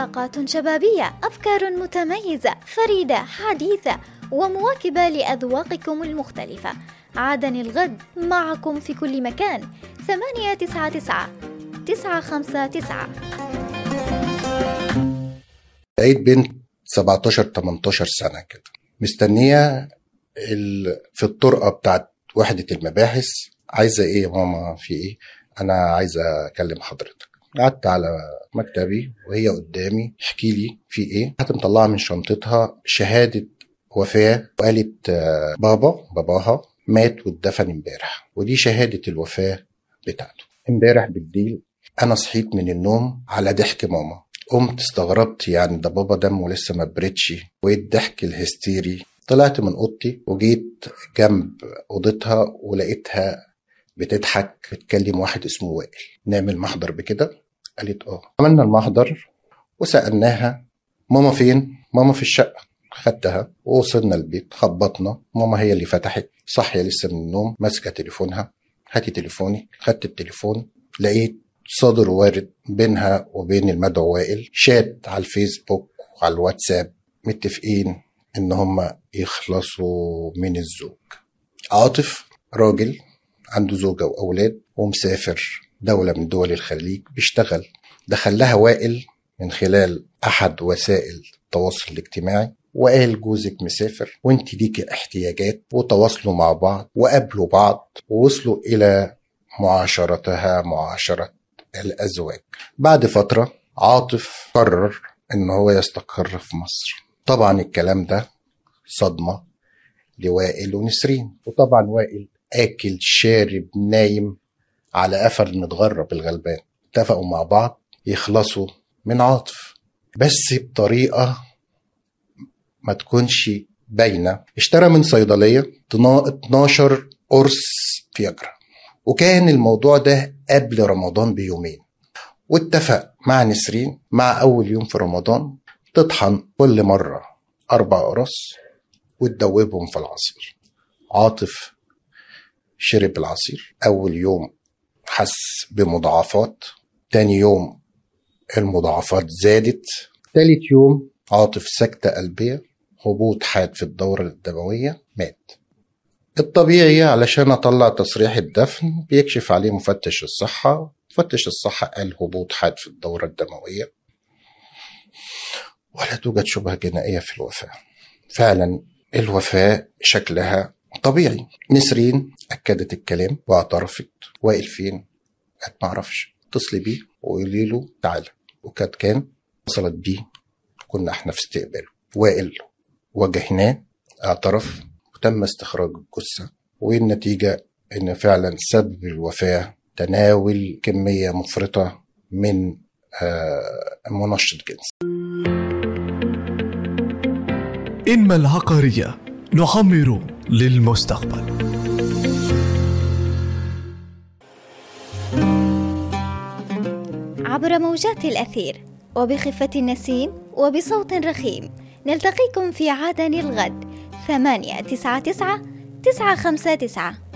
طاقات شبابية أفكار متميزة فريدة حديثة ومواكبة لأذواقكم المختلفة عادني الغد معكم في كل مكان ثمانية تسعة تسعة تسعة خمسة تسعة لقيت بنت 17 18 سنة كده مستنية ال... في الطرقة بتاعت وحدة المباحث عايزة ايه يا ماما في ايه انا عايزة اكلم حضرتك قعدت على مكتبي وهي قدامي احكي لي في ايه كانت مطلعه من شنطتها شهاده وفاه وقالت آه، بابا باباها مات واتدفن امبارح ودي شهاده الوفاه بتاعته امبارح بالليل انا صحيت من النوم على ضحك ماما قمت استغربت يعني ده بابا دمه لسه ما بردش وايه الضحك الهستيري طلعت من اوضتي وجيت جنب اوضتها ولقيتها بتضحك بتكلم واحد اسمه وائل نعمل محضر بكده قالت اه عملنا المحضر وسألناها ماما فين ماما في الشقة خدتها ووصلنا البيت خبطنا ماما هي اللي فتحت صاحية لسه من النوم ماسكة تليفونها هاتي تليفوني خدت التليفون لقيت صادر وارد بينها وبين المدعو وائل شات على الفيسبوك وعلى الواتساب متفقين ان هم يخلصوا من الزوج عاطف راجل عنده زوجة وأولاد ومسافر دولة من دول الخليج بيشتغل دخل لها وائل من خلال أحد وسائل التواصل الاجتماعي وقال جوزك مسافر وانت ليكي احتياجات وتواصلوا مع بعض وقابلوا بعض ووصلوا إلى معاشرتها معاشرة الأزواج بعد فترة عاطف قرر إن هو يستقر في مصر طبعا الكلام ده صدمة لوائل ونسرين وطبعا وائل آكل شارب نايم على قفا المتغرب الغلبان اتفقوا مع بعض يخلصوا من عاطف بس بطريقة ما تكونش باينة اشترى من صيدلية 12 قرص فياجرا وكان الموضوع ده قبل رمضان بيومين واتفق مع نسرين مع أول يوم في رمضان تطحن كل مرة أربع قرص وتدوبهم في العصير عاطف شرب العصير أول يوم حس بمضاعفات تاني يوم المضاعفات زادت تالت يوم عاطف سكتة قلبية هبوط حاد في الدورة الدموية مات الطبيعي علشان أطلع تصريح الدفن بيكشف عليه مفتش الصحة مفتش الصحة قال هبوط حاد في الدورة الدموية ولا توجد شبهة جنائية في الوفاة فعلا الوفاة شكلها طبيعي نسرين أكدت الكلام واعترفت وائل فين قالت معرفش اتصلي بيه وقولي له تعالى وكانت كان اتصلت بيه كنا احنا في استقباله وائل واجهناه اعترف وتم استخراج الجثة والنتيجة ان فعلا سبب الوفاة تناول كمية مفرطة من آه، منشط جنس إنما العقارية نعمر للمستقبل عبر موجات الأثير وبخفة النسيم وبصوت رخيم نلتقيكم في عدن الغد ثمانية تسعة تسعة تسعة خمسة تسعة